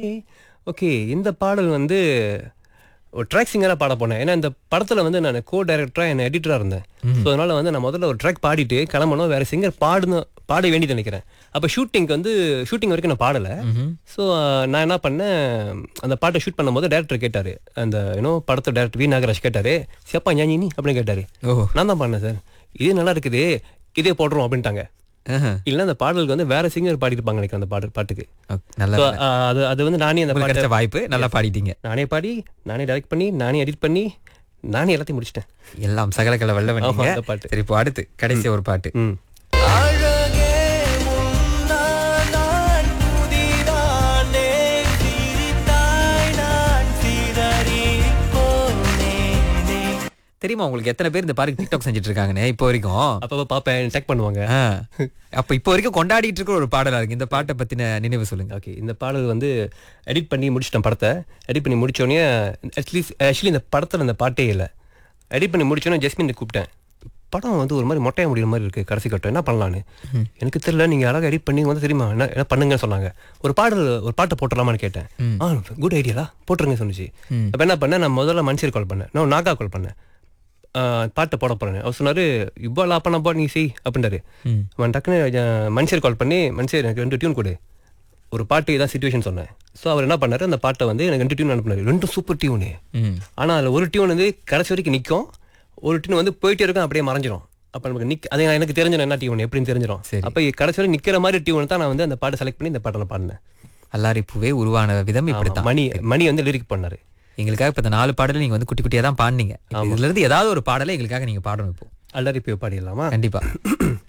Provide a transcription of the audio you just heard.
Okay okay இந்த பாடல் வந்து ஒரு ட்ராக் சிங்கராக பாட போனேன் ஏன்னா இந்த படத்தில் வந்து நான் கோ டைரக்டராக என்ன எடிட்டராக இருந்தேன் ஸோ அதனால வந்து நான் முதல்ல ஒரு ட்ராக் பாடிட்டு கிளம்பணும் வேற சிங்கர் பாடணும் பாட வேண்டியது நினைக்கிறேன் அப்போ ஷூட்டிங்க்கு வந்து ஷூட்டிங் வரைக்கும் நான் பாடலை ஸோ நான் என்ன பண்ணேன் அந்த பாட்டை ஷூட் பண்ணும்போது டேரக்டர் கேட்டார் அந்த யூனோ படத்தை டேரக்டர் வி நாகராஜ் கேட்டார் சிப்பா ஞானி நீ அப்படின்னு கேட்டார் ஓ நான் தான் பண்ணேன் சார் இது நல்லா இருக்குது இதே போடுறோம் அப்படின்ட்டாங்க ஆஹா. இல்லைன்னா அந்த பாடலுக்கு வந்து வேற சிங்கர் பாடிருப்பாங்க நினைக்கிறேன் அந்த பாட்டு பாட்டுக்கு ஓகே, நல்ல So, அஹ், அது அது வந்து நானே அந்த உங்களுக்கு பாட்டை கிடைச்ச வாய்ப்பு நல்லா பாடிட்டீங்க நானே பாடி நானே டைரக்ட் பண்ணி நானே எடிட் பண்ணி நானே எல்லாத்தையும் முடிச்சிட்டேன் எல்லாம் சகலக்கல வெள்ள ஆமா, வந்தீங்க அந்த பாட்டு. சரி இப்போ அடுத்து கடைசி ஒரு பாட்டு ம் அழகே உன்னால் நான் புதிதானே சிரித்தாய் நான் சிதறிப் போனேனே தெரியுமா உங்களுக்கு எத்தனை பேர் இந்த பாருக்கு டிக்டாக் செஞ்சுட்டு இருக்காங்கன்னு இப்போ வரைக்கும் அப்பப்போ பார்ப்பேன் செக் பண்ணுவாங்க ஆ. அப்ப இப்போ வரைக்கும் கொண்டாடிட்டு இருக்கிற ஒரு பாடலா இருக்கு இந்த பாட்டை பத்தின நினைவு சொல்லுங்க ஓகே இந்த பாடல் வந்து எடிட் பண்ணி முடிச்சிட்டேன் படத்தை எடிட் பண்ணி முடிச்சோடனே அட்லீஸ்ட் ஆக்சுவலி இந்த படத்தில் இந்த பாட்டே இல்லை எடிட் பண்ணி முடிச்சோடனே ஜஸ்மின் கூப்பிட்டேன் படம் வந்து ஒரு மாதிரி மொட்டையா முடிகிற மாதிரி இருக்கு கடைசி கட்டம் என்ன பண்ணலான்னு எனக்கு தெரியல நீங்க அழகா எடிட் பண்ணி வந்து தெரியுமா என்ன என்ன பண்ணுங்கன்னு சொன்னாங்க ஒரு பாடல் ஒரு பாட்டை போட்டுடலாமான்னு கேட்டேன் ஆ குட் ஐடியாலா போட்டுருங்க சொன்னிச்சு அப்போ என்ன பண்ணேன் நான் முதல்ல மனுஷர் கால் பண்ணேன் நான் நாகா கால் பண்ணேன் ஆ, பாட்டை போட போறேன் அவர் சொன்னாரு இவ்வளோ பண்ண போ நீ செய் அப்படின்றாரு அவன் டக்குன்னு அஹ், மனுஷர் கால் பண்ணி மனுஷர் எனக்கு ரெண்டு டியூன் கொடு ஒரு பாட்டு இதான் சுச்சுவேஷன் சொன்னேன் ஸோ அவர் என்ன பண்ணாரு அந்த பாட்டை வந்து எனக்கு ரெண்டு டியூன் அனுப்புனாரு ரெண்டும் சூப்பர் டியூனு ம். ஆனால் அதில் ஒரு டியூன் வந்து கடைசி வரைக்கும் நிற்கும் ஒரு டியூன் வந்து போயிட்டே இருக்கும் அப்படியே மறைஞ்சிரும் அப்போ நமக்கு நிக் அது எனக்கு தெரிஞ்சிடும் என்ன டியூன் எப்படின்னு தெரிஞ்சிடும் சரி. அப்போ கடைசி வரைக்கும் நிற்கிற மாதிரி டியூன் தான் நான் வந்து அந்த பாட்டை செலக்ட் பண்ணி இந்த பாட்டை நான் பாடினேன் அல்லாரி பூவே உருவான விதம் இப்படித்தான் மணி மணி வந்து லிரிக் பண்ணாரு எங்களுக்காக இப்ப இந்த நாலு பாடலை நீங்க வந்து குட்டி குட்டியா தான் பாடினீங்க இப்ப இதுல இருந்து ஏதாவது ஒரு பாடலை எங்களுக்காக நீங்க பாடணும் இப்போ அல்லாரி போய் பாடிடலாமா கண்டிப்பா